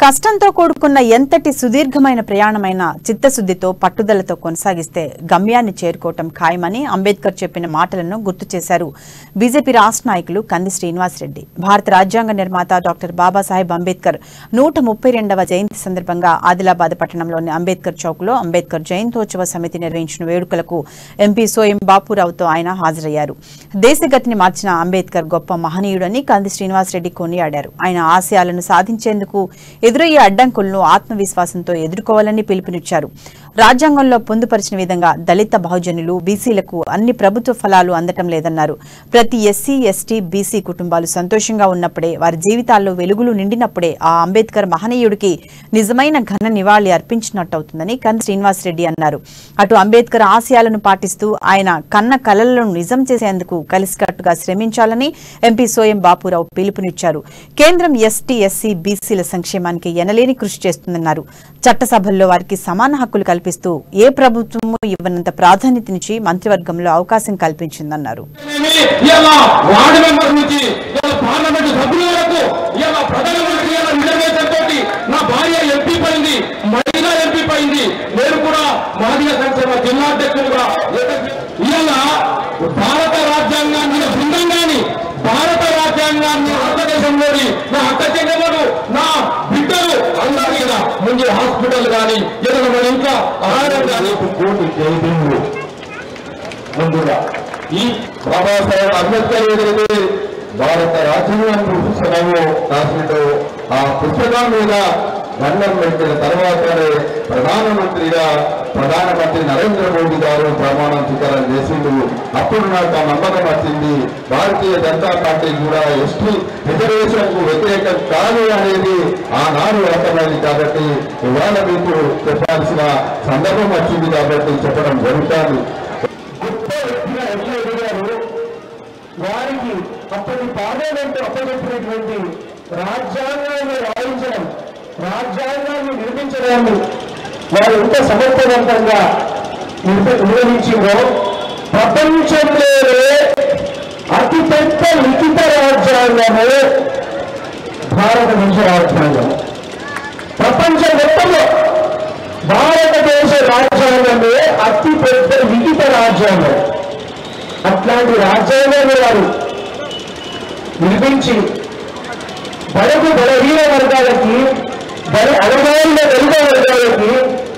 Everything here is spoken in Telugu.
కష్టంతో కూడుకున్న ఎంతటి సుదీర్ఘమైన ప్రయాణమైన చిత్తశుద్ధితో పట్టుదలతో కొనసాగిస్తే గమ్యాన్ని చేరుకోవటం ఖాయమని అంబేద్కర్ చెప్పిన మాటలను గుర్తు చేశారు బీజేపీ రాష్ట్ర నాయకులు కంది శ్రీనివాసరెడ్డి భారత రాజ్యాంగ నిర్మాత డాక్టర్ బాబాసాహెబ్ అంబేద్కర్ నూట ముప్పై రెండవ జయంతి సందర్భంగా ఆదిలాబాద్ పట్టణంలోని అంబేద్కర్ చౌక్లో అంబేద్కర్ జయంతోత్సవ సమితి నిర్వహించిన వేడుకలకు ఎంపీ సోయం బాపురావుతో ఆయన హాజరయ్యారు దేశగతిని మార్చిన అంబేద్కర్ గొప్ప మహనీయుడని కంది శ్రీనివాసరెడ్డి కొనియాడారు ఆయన ఆశయాలను సాధించేందుకు ఎదురయ్యే అడ్డంకులను ఆత్మవిశ్వాసంతో ఎదుర్కోవాలని పిలుపునిచ్చారు రాజ్యాంగంలో పొందుపరిచిన విధంగా దళిత బహుజనులు బీసీలకు అన్ని ప్రభుత్వ ఫలాలు అందటం లేదన్నారు ప్రతి ఎస్సీ ఎస్టీ బీసీ కుటుంబాలు సంతోషంగా ఉన్నప్పుడే వారి జీవితాల్లో వెలుగులు నిండినప్పుడే ఆ అంబేద్కర్ మహనీయుడికి నిజమైన ఘన నివాళి అర్పించినట్టవుతుందని కన్ శ్రీనివాసరెడ్డి అన్నారు అటు అంబేద్కర్ ఆశయాలను పాటిస్తూ ఆయన కన్న కలలను నిజం చేసేందుకు కలిసికట్టుగా శ్రమించాలని ఎంపీ సోయం బాపురావు పిలుపునిచ్చారు కేంద్రం ఎస్టీ ఎస్సీ బీసీల సంక్షేమానికి ఎనలేని కృషి చేస్తుందన్నారు చట్టసభల్లో వారికి సమాన హక్కులు కల్పిస్తూ ఏ ప్రభుత్వము ఇవ్వనంత ప్రాధాన్యతనిచ్చి మంత్రివర్గంలో అవకాశం కల్పించిందన్నారు ఇలా వార్డు మెంబర్ నుంచి ఇలా పార్లమెంట్ సభ్యుల వరకు ఇలా ప్రధానమంత్రి ఇలా రిజర్వేషన్ తోటి నా భార్య ఎంపీ పైంది మహిళా ఎంపీ పైంది నేను కూడా మాదిగ సంక్షేమ జిల్లా అధ్యక్షులుగా ఇలా భారత రాజ్యాంగాన్ని బృందంగాని భారత రాజ్యాంగాన్ని భారతదేశంలోని నా అక్క చెల్లెమ్మలు నా బిడ్డలు అందరూ ఇలా ముందు హాస్పిటల్ కానీ ఏదైనా మన ఇంకా ఆహారం కానీ కోటి జైబీములు ముందుగా ఈ బాబాసాహెబ్ అంబేద్కర్ ఏదైతే భారత రాజ్యాంగం పుస్తకము రాసినట్టు ఆ పుస్తకం మీద దండం పెట్టిన తర్వాతనే ప్రధానమంత్రిగా ప్రధానమంత్రి నరేంద్ర మోడీ గారు ప్రమాణం స్వీకారం చేసిండు అప్పుడు నాకు ఆ నమ్మకం వచ్చింది భారతీయ జనతా పార్టీ కూడా ఎస్టీ రిజర్వేషన్ కు వ్యతిరేకం కాదు అనేది ఆనాడు అర్థమైంది కాబట్టి ఇవాళ మీకు చెప్పాల్సిన సందర్భం వచ్చింది కాబట్టి చెప్పడం జరుగుతుంది గొప్ప వ్యక్తిగా ఎట్లా ఎదిగారు వారికి అప్పటి పార్లమెంట్ అప్పచెప్పినటువంటి రాజ్యాంగాన్ని రాయించడం రాజ్యాంగాన్ని నిర్మించడాన్ని వారు ఎంత సమర్థవంతంగా నిర్వ- నిర్వహించిందో ప్రపంచంలోనే అతిపెద్ద లిఖిత రాజ్యాంగము భారతదేశ రాజ్యాంగం ప్రపంచం మొత్తంలో భారతదేశ రాజ్యాంగమే అతి పెద్ద లిఖిత రాజ్యాంగం అట్లాంటి రాజ్యాంగాన్ని వారు నిర్మించి బడుగు బలహీన వర్గాలకి బల అలవాయిన వెలుగ వర్గాలకి